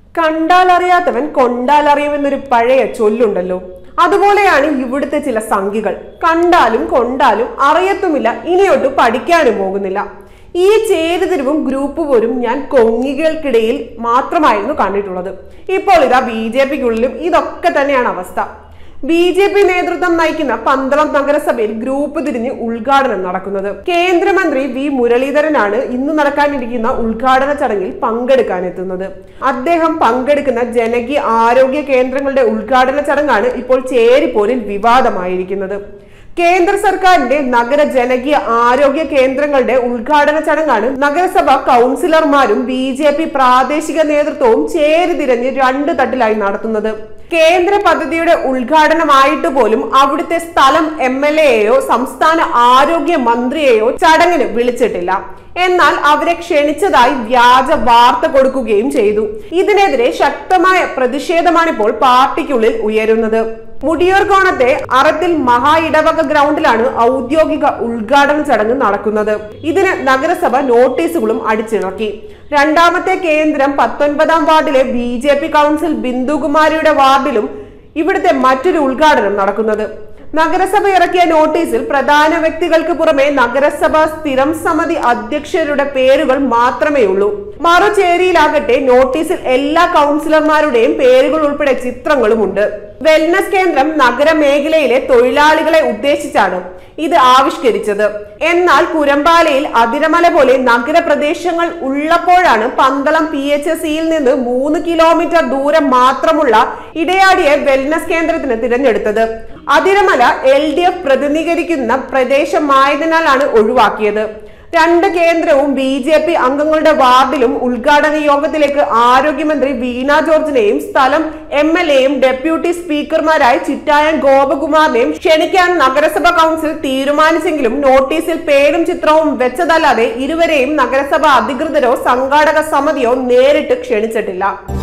കണ്ടാലറിയാത്തവൻ കൊണ്ടാലറിയുമെന്നൊരു പഴയ ചൊല്ലുണ്ടല്ലോ അതുപോലെയാണ് ഇവിടുത്തെ ചില സംഖ്യകൾ കണ്ടാലും കൊണ്ടാലും അറിയത്തുമില്ല ഇനിയൊട്ട് പഠിക്കാനും പോകുന്നില്ല ഈ ചേരുതിരിവും ഗ്രൂപ്പ് പോലും ഞാൻ കൊങ്ങികൾക്കിടയിൽ മാത്രമായിരുന്നു കണ്ടിട്ടുള്ളത് ഇപ്പോൾ ഇതാ ബി ജെ പിക്കുള്ളിലും ഇതൊക്കെ തന്നെയാണ് അവസ്ഥ ബി ജെ പി നേതൃത്വം നയിക്കുന്ന പന്തളം നഗരസഭയിൽ ഗ്രൂപ്പ് തിരിഞ്ഞ് ഉദ്ഘാടനം നടക്കുന്നത് കേന്ദ്രമന്ത്രി വി മുരളീധരനാണ് ഇന്ന് നടക്കാനിരിക്കുന്ന ഉദ്ഘാടന ചടങ്ങിൽ പങ്കെടുക്കാനെത്തുന്നത് അദ്ദേഹം പങ്കെടുക്കുന്ന ജനകീയ ആരോഗ്യ കേന്ദ്രങ്ങളുടെ ഉദ്ഘാടന ചടങ്ങാണ് ഇപ്പോൾ ചേരിപ്പോരിൽ വിവാദമായിരിക്കുന്നത് കേന്ദ്ര സർക്കാരിന്റെ നഗര ജനകീയ ആരോഗ്യ കേന്ദ്രങ്ങളുടെ ഉദ്ഘാടന ചടങ്ങാണ് നഗരസഭ കൗൺസിലർമാരും ബി ജെ പി പ്രാദേശിക നേതൃത്വവും ചേരിതിരിഞ്ഞ് രണ്ട് തട്ടിലായി നടത്തുന്നത് കേന്ദ്ര പദ്ധതിയുടെ ഉദ്ഘാടനമായിട്ട് പോലും അവിടുത്തെ സ്ഥലം എം എൽ എയോ സംസ്ഥാന ആരോഗ്യ മന്ത്രിയെയോ ചടങ്ങിന് വിളിച്ചിട്ടില്ല എന്നാൽ അവരെ ക്ഷണിച്ചതായി വ്യാജ വാർത്ത കൊടുക്കുകയും ചെയ്തു ഇതിനെതിരെ ശക്തമായ പ്രതിഷേധമാണിപ്പോൾ പാർട്ടിക്കുള്ളിൽ ഉയരുന്നത് മുടിയൂർക്കോണത്തെ അറത്തിൽ മഹാ ഇടവക ഗ്രൗണ്ടിലാണ് ഔദ്യോഗിക ഉദ്ഘാടന ചടങ്ങ് നടക്കുന്നത് ഇതിന് നഗരസഭ നോട്ടീസുകളും അടിച്ചിറക്കി രണ്ടാമത്തെ കേന്ദ്രം പത്തൊൻപതാം വാർഡിലെ ബി ജെ പി കൗൺസിൽ ബിന്ദുകുമാരിയുടെ വാർഡിലും ഇവിടുത്തെ മറ്റൊരു ഉദ്ഘാടനം നടക്കുന്നത് നഗരസഭ ഇറക്കിയ നോട്ടീസിൽ പ്രധാന വ്യക്തികൾക്ക് പുറമെ നഗരസഭ സ്ഥിരം സമിതി അധ്യക്ഷരുടെ പേരുകൾ മാത്രമേ ഉള്ളൂ മറുചേരിയിലാകട്ടെ നോട്ടീസിൽ എല്ലാ കൗൺസിലർമാരുടെയും പേരുകൾ ഉൾപ്പെടെ ചിത്രങ്ങളുമുണ്ട് വെൽനസ് കേന്ദ്രം നഗരമേഖലയിലെ തൊഴിലാളികളെ ഉദ്ദേശിച്ചാണ് ഇത് ആവിഷ്കരിച്ചത് എന്നാൽ കുരമ്പാലയിൽ അതിരമല പോലെ നഗരപ്രദേശങ്ങൾ ഉള്ളപ്പോഴാണ് പന്തളം പി എച്ച് എസ് സിയിൽ നിന്ന് മൂന്ന് കിലോമീറ്റർ ദൂരം മാത്രമുള്ള ഇടയാടിയെ വെൽനസ് കേന്ദ്രത്തിന് തിരഞ്ഞെടുത്തത് അതിരമല എൽ ഡി എഫ് പ്രതിനിധീകരിക്കുന്ന പ്രദേശമായതിനാലാണ് ഒഴിവാക്കിയത് രണ്ട് കേന്ദ്രവും ബി ജെ പി അംഗങ്ങളുടെ വാർഡിലും ഉദ്ഘാടന യോഗത്തിലേക്ക് ആരോഗ്യമന്ത്രി വീണ ജോർജിനെയും സ്ഥലം എം എൽ എയും ഡെപ്യൂട്ടി സ്പീക്കർമാരായ ചിറ്റായൻ ഗോപകുമാറിനെയും ക്ഷണിക്കാൻ നഗരസഭ കൗൺസിൽ തീരുമാനിച്ചെങ്കിലും നോട്ടീസിൽ പേരും ചിത്രവും വെച്ചതല്ലാതെ ഇരുവരെയും നഗരസഭ അധികൃതരോ സംഘാടക സമിതിയോ നേരിട്ട് ക്ഷണിച്ചിട്ടില്ല